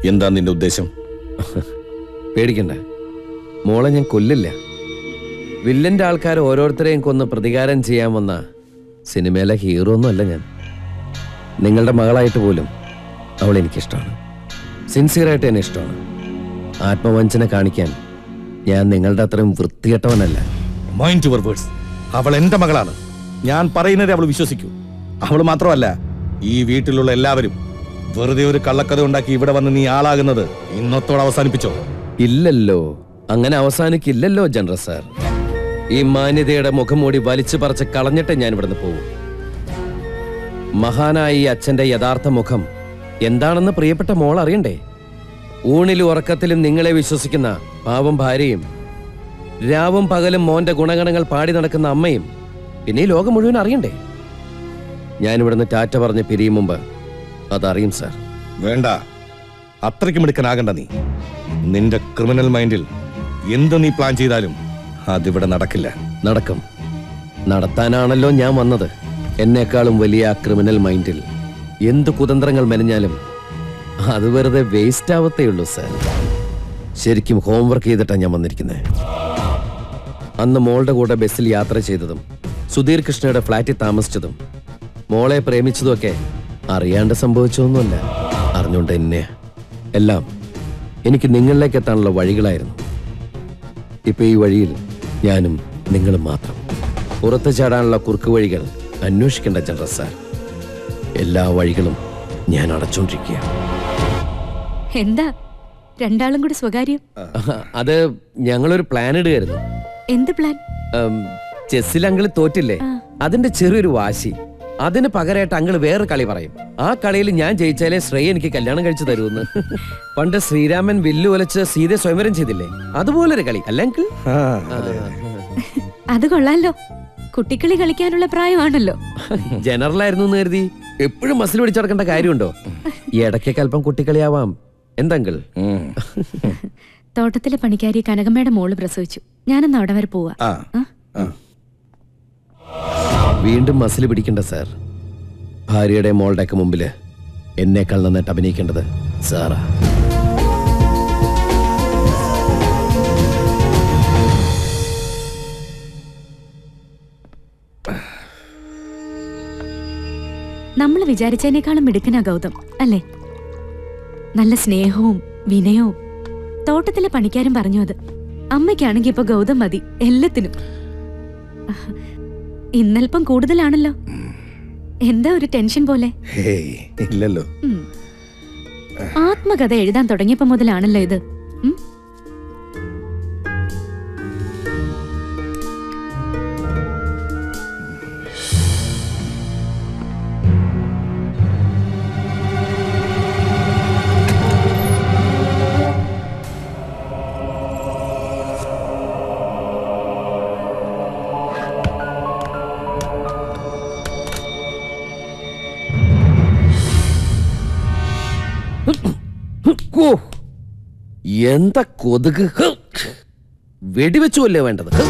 എന്താ നിന്റെ ഉദ്ദേശം പേടിക്കണ്ട മോളെ ഞാൻ കൊല്ലില്ല വില്ലന്റെ ആൾക്കാർ ഓരോരുത്തരെയും കൊന്ന് പ്രതികാരം ചെയ്യാൻ വന്ന സിനിമയിലെ ഹീറോ ഒന്നും അല്ല ഞാൻ നിങ്ങളുടെ മകളായിട്ട് പോലും അവൾ എനിക്കിഷ്ടമാണ് സിൻസിയറായിട്ട് എന്നെ ഇഷ്ടമാണ് ആത്മവഞ്ചന കാണിക്കാൻ ഞാൻ നിങ്ങളുടെ അത്രയും വൃത്തികെട്ടവനല്ല മൈൻഡ് യുവർ വേർഡ്സ് അവൾ എന്റെ മകളാണ് ഞാൻ പറയുന്നതേ അവൾ വിശ്വസിക്കൂ അവൾ മാത്രമല്ല ഈ വീട്ടിലുള്ള എല്ലാവരും വെറുതെ ഒരു കള്ളക്കഥ ഉണ്ടാക്കി ഇവിടെ വന്ന് നീ ആളാകുന്നത് ഇന്നത്തോടെ അവസാനിപ്പിച്ചോ ഇല്ലല്ലോ അങ്ങനെ അവസാനിക്കില്ലല്ലോ ജനറൽ സാർ ഈ മാന്യതയുടെ മുഖംമൂടി വലിച്ചു പറിച്ച് കളഞ്ഞിട്ട് ഞാൻ ഇവിടുന്ന് പോകും മഹാനായ ഈ അച്ഛന്റെ യഥാർത്ഥ മുഖം എന്താണെന്ന് പ്രിയപ്പെട്ട മോൾ അറിയണ്ടേ ഊണിലും ഉറക്കത്തിലും നിങ്ങളെ വിശ്വസിക്കുന്ന പാവം ഭാര്യയും രാവും പകലും മോന്റെ ഗുണഗണങ്ങൾ പാടി നടക്കുന്ന അമ്മയും പിന്നെ ഈ ലോകം മുഴുവൻ അറിയണ്ടേ ഞാൻ ഇവിടുന്ന് ടാറ്റ പറഞ്ഞ് പിരിയും മുമ്പ് അതറിയും സാർ വേണ്ട അത്രയ്ക്ക് മിടുക്കനാകണ്ട നീ നിന്റെ ക്രിമിനൽ മൈൻഡിൽ എന്ത് നീ പ്ലാൻ ചെയ്താലും അതിവിടെ നടക്കില്ല നടക്കും നടത്താനാണല്ലോ ഞാൻ വന്നത് എന്നെക്കാളും വലിയ ആ ക്രിമിനൽ മൈൻഡിൽ എന്ത് കുതന്ത്രങ്ങൾ മെനഞ്ഞാലും അത് വെറുതെ വേസ്റ്റ് ആവത്തേ ഉള്ളൂ സാർ ശരിക്കും ഹോംവർക്ക് ചെയ്തിട്ടാണ് ഞാൻ വന്നിരിക്കുന്നത് അന്ന് മോളുടെ കൂടെ ബസ്സിൽ യാത്ര ചെയ്തതും സുധീർ കൃഷ്ണയുടെ ഫ്ലാറ്റിൽ താമസിച്ചതും മോളെ പ്രേമിച്ചതുമൊക്കെ അറിയാണ്ട് സംഭവിച്ചതൊന്നുമല്ല അറിഞ്ഞുകൊണ്ട് എന്നെ എല്ലാം എനിക്ക് നിങ്ങളിലേക്ക് എത്താനുള്ള വഴികളായിരുന്നു ഇപ്പൊ ഈ വഴിയിൽ ഞാനും നിങ്ങളും മാത്രം പുറത്തു ചാടാനുള്ള കുറുക്ക് വഴികൾ അന്വേഷിക്കേണ്ട ജനറൽ സാർ എല്ലാ വഴികളും ഞാൻ അടച്ചോണ്ടിരിക്കുക എന്താ രണ്ടാളും കൂടി സ്വകാര്യം അത് ഞങ്ങളൊരു പ്ലാൻ ഇടുകയായിരുന്നു എന്ത് പ്ലാൻ ഉം, ചെസ്സിൽ അങ്കിള് തോറ്റില്ലേ അതിന്റെ ചെറിയൊരു വാശി അതിന് പകരമായിട്ട് അങ്കിള് വേറെ കളി പറയും ആ കളിയിൽ ഞാൻ ജയിച്ചാലേ ശ്രേയ എനിക്ക് കല്യാണം കഴിച്ചു തരുമെന്ന് പണ്ട് ശ്രീരാമൻ വില്ലു ഒലച്ച് സീതയെ സ്വയംവരം ചെയ്തില്ലേ അതുപോലൊരു കളി അല്ല അങ്കിൾ അത് കൊള്ളാലോ കുട്ടിക്കളി കളിക്കാനുള്ള പ്രായമാണല്ലോ ജനറൽ ആയിരുന്നു എന്ന് കരുതി എപ്പോഴും മസിൽ പിടിച്ചടക്കേണ്ട കാര്യമുണ്ടോ ഈ ഇടയ്ക്കൊക്കെ അല്പം കുട്ടിക്കളിയാവാം എന്താങ്കിൾ തോട്ടത്തിലെ പണിക്കാരി കനകമ്മയുടെ മോള് പ്രസവിച്ചു ഞാനന്ന് അവിടെ വരെ പോവാ ആ വീണ്ടും മസിൽ പിടിക്കണ്ട സാർ ഭാര്യയുടെ മോളുടെ ഒക്കെ മുമ്പില് എന്നേക്കാൾ നന്നായിട്ട് അഭിനയിക്കേണ്ടത് സാറാ നമ്മൾ വിചാരിച്ചതിനേക്കാളും മിടുക്കനാ ഗൗതം അല്ലേ നല്ല സ്നേഹവും വിനയവും തോട്ടത്തിലെ പണിക്കാരും പറഞ്ഞു അത് അമ്മയ്ക്കാണെങ്കി ഇപ്പൊ ഗൗതം മതി എല്ലാത്തിനും ഇന്നൽപ്പം കൂടുതലാണല്ലോ എന്താ ഒരു ടെൻഷൻ പോലെ ഹേയ് ഇല്ലല്ലോ ഉം. ആത്മകഥ എഴുതാൻ തുടങ്ങിയപ്പോ മുതലാണല്ലോ ഇത് ഉം? ഓ, എന്താ കൊതുക് ഹ്. വെടിവെച്ചു അല്ലേ വേണ്ടത് ഹ്.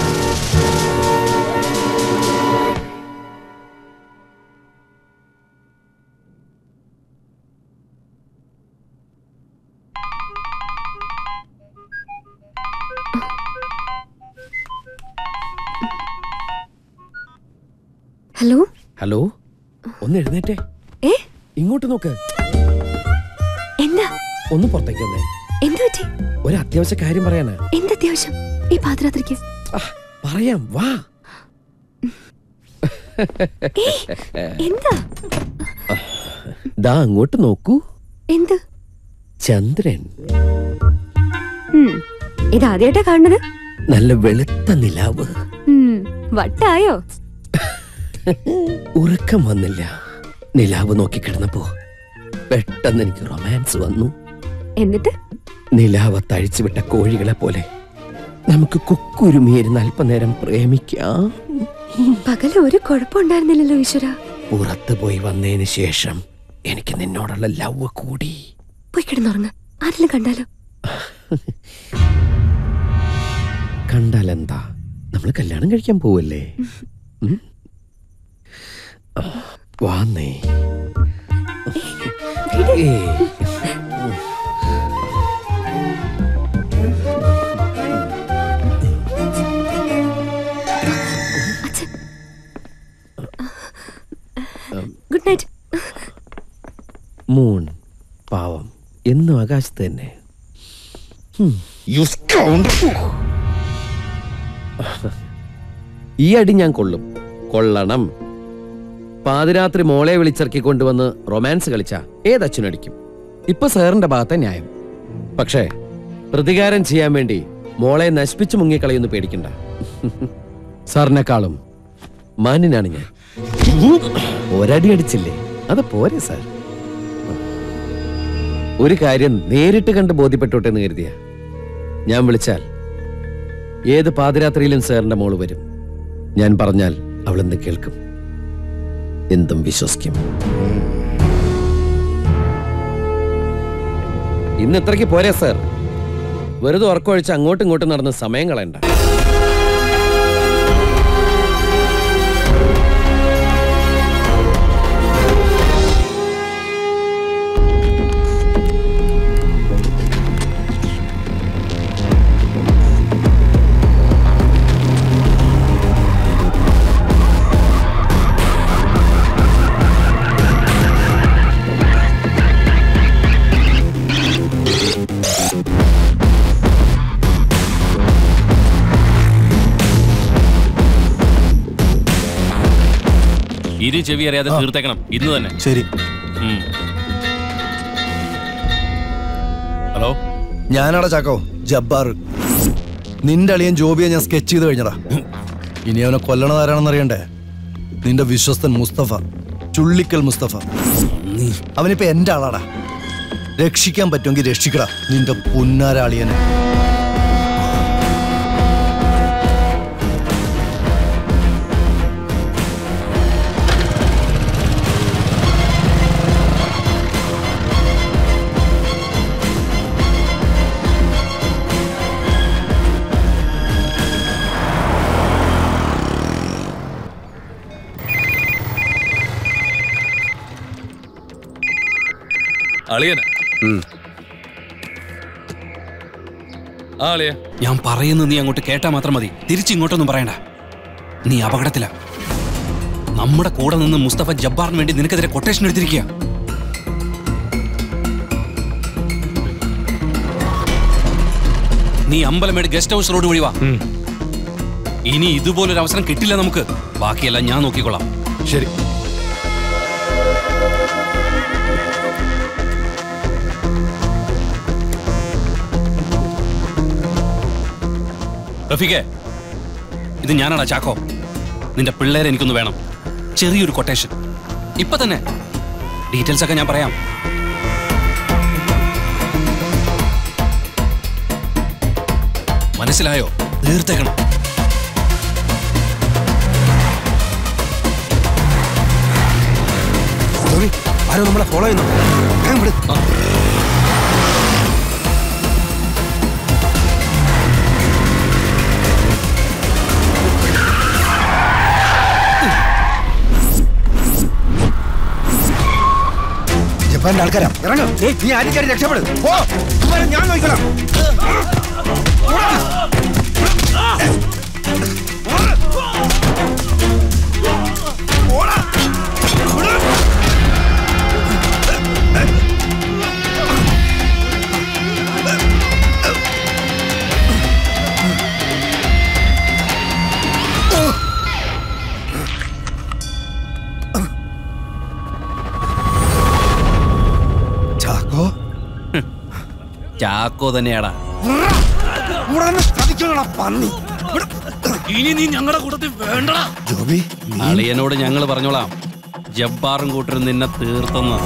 ഹലോ ഹലോ ഒന്ന് എഴുന്നേറ്റേ ഏ ഇങ്ങോട്ട് നോക്ക് എന്താ ഒന്ന് പുറത്തേക്ക് വന്നേ എന്ത് പറ്റി ഒരു അത്യാവശ്യ കാര്യം പറയാനാ എന്ത് അത്യാവശ്യം ഈ പാതിരാത്രിക്ക് ആ, പറയാം വാ എന്താ ദാ അങ്ങോട്ട് നോക്കൂ എന്ത് ചന്ദ്രൻ ഉം, ഇത് ആദ്യമായിട്ടാ കാണുന്നത് നല്ല വെളുത്ത നിലാവ് ഉം, വട്ടായോ ഉറക്കം വന്നില്ല നിലാവ് നോക്കി കിടന്നപ്പോ പെട്ടെന്ന് എനിക്ക് റൊമാൻസ് വന്നു എന്നിട്ട് നിലാവ് തഴിച്ചുവിട്ട കോഴികളെ പോലെ നമുക്ക് കുക്കുരുമിയിരുന്ന് അല്പനേരം പ്രേമിക്കാം പകല് ഒരു കുഴപ്പമുണ്ടായിരുന്നില്ലല്ലോ ഈശ്വര പുറത്തു പോയി വന്നതിന് ശേഷം എനിക്ക് നിന്നോടുള്ള ലവ് കൂടി പോയി കിടന്നുറങ്ങ ആരെങ്കിലും കണ്ടാലോ കണ്ടാലെന്താ നമ്മൾ കല്യാണം കഴിക്കാൻ പോവല്ലേ ഉം? ആ, വാന്നേ ഏയ്. മൂൺ പാവം എന്നും ആകാശത്ത് തന്നെ You scoundrel! ഈ അടി ഞാൻ കൊള്ളും കൊള്ളണം പാതിരാത്രി മോളെ വിളിച്ചിറക്കി കൊണ്ടുവന്ന് റൊമാൻസ് കളിച്ച ഏതച്ഛനടിക്കും ഇപ്പൊ സാറിന്റെ ഭാഗത്തെ ന്യായം പക്ഷേ പ്രതികാരം ചെയ്യാൻ വേണ്ടി മോളെ നശിപ്പിച്ചു മുങ്ങിക്കളയൊന്ന് പേടിക്കണ്ട സാറിനെക്കാളും മാന്യനാണ് ഞാൻ ഒരടി അടിച്ചില്ലേ അത് പോരെ സാർ ഒരു കാര്യം നേരിട്ട് കണ്ട് ബോധ്യപ്പെട്ടോട്ടെ എന്ന് കരുതിയ ഞാൻ വിളിച്ചാൽ ഏത് പാതിരാത്രിയിലും സാറിന്റെ മോള് വരും ഞാൻ പറഞ്ഞാൽ അവളെന്ന് കേൾക്കും എന്തും വിശ്വസിക്കും ഇന്ന് ഇത്രയ്ക്ക് പോരെ സാർ വെറുതെ ഉറക്കമൊഴിച്ച് അങ്ങോട്ടും ഇങ്ങോട്ടും നടന്ന് സമയം കളയണ്ട ഇരു ചെവി അറിയാതെ തീർത്തേക്കണം ഇന്ന് തന്നെ ശരി ഉം. ഹലോ ഞാനാടാ ചാക്കോ ജബ്ബാർ നിന്റെ അളിയൻ ജോബിയെ ഞാൻ സ്കെച്ച് ചെയ്ത് കഴിഞ്ഞടാ ഇനി അവനെ കൊല്ലണത് ആരാണെന്ന് അറിയണ്ടേ നിന്റെ വിശ്വസ്തൻ മുസ്തഫ ചുള്ളിക്കൽ മുസ്തഫ അവനിപ്പോ എന്റെ ആളാടാ രക്ഷിക്കാൻ പറ്റുമെങ്കിൽ രക്ഷിക്കടാ നിന്റെ പുന്നാര അളിയനെ അളിയന ആ അളിയ ഞാൻ പറയുന്നത് നീ അങ്ങോട്ട് കേട്ടാ മാത്രം മതി തിരിച്ചിങ്ങോട്ടൊന്നും പറയണ്ട നീ അപകടത്തില നമ്മുടെ കൂടെ നിന്ന് മുസ്തഫ ജബ്ബാറിന് വേണ്ടി നിനക്കെതിരെ കൊട്ടേഷൻ എടുത്തിരിക്കുക നീ അമ്പലമേട് ഗസ്റ്റ് ഹൗസ് റോഡ് വഴി വാ ഇനി ഇതുപോലൊരു അവസരം കിട്ടില്ല നമുക്ക് ബാക്കിയെല്ലാം ഞാൻ നോക്കിക്കൊള്ളാം ശരി റഫീഖേ ഇത് ഞാനാടാ ചാക്കോ നിന്റെ പിള്ളേരെ എനിക്കൊന്ന് വേണം ചെറിയൊരു കൊട്ടേഷൻ ഇപ്പൊ തന്നെ ഡീറ്റെയിൽസ് ഒക്കെ ഞാൻ പറയാം മനസ്സിലായോ തീർത്തേക്കണം ആരോ നമ്മളെ ഫോളോ ചെയ്യുന്നു വേഗം വിട്. ജപ്പാന്റെ ആൾക്കാരാ ഇറങ്ങും നീ ആരും രക്ഷപ്പെടും ഓ ഞാൻ നോക്കണം ചാക്കോ ചാക്കോ തന്നെയാടാ പന്നി ഇനി നീ ഞങ്ങളുടെ കൂട്ടത്തിൽ വേണ്ടടാ ജോബി അളിയനോട് ഞങ്ങൾ പറഞ്ഞോളാം ജബ്ബാറും കൂട്ടരും നിന്നെ തീർത്തെന്ന്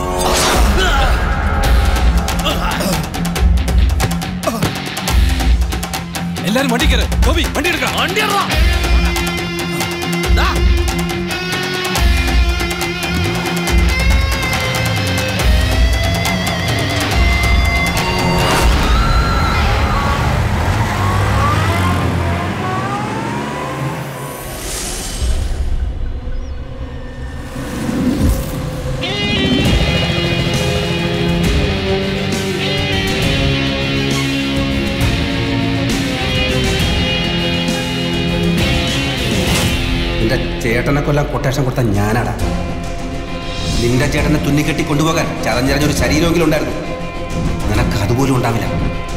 എല്ലാരും വണ്ടി കയറ് ഗോപി വണ്ടി എടുക്കാം വണ്ടി നിന്റെ ചേട്ടനെ കൊല്ലാൻ കൊട്ടേഷൻ കൊടുത്ത ഞാനാടാ നിന്റെ ചേട്ടനെ തുന്നിക്കെട്ടി കൊണ്ടുപോകാൻ ചതഞ്ഞറിഞ്ഞൊരു ശരീരമെങ്കിലും ഉണ്ടായിരുന്നു നിനക്ക് അതുപോലും ഉണ്ടാവില്ല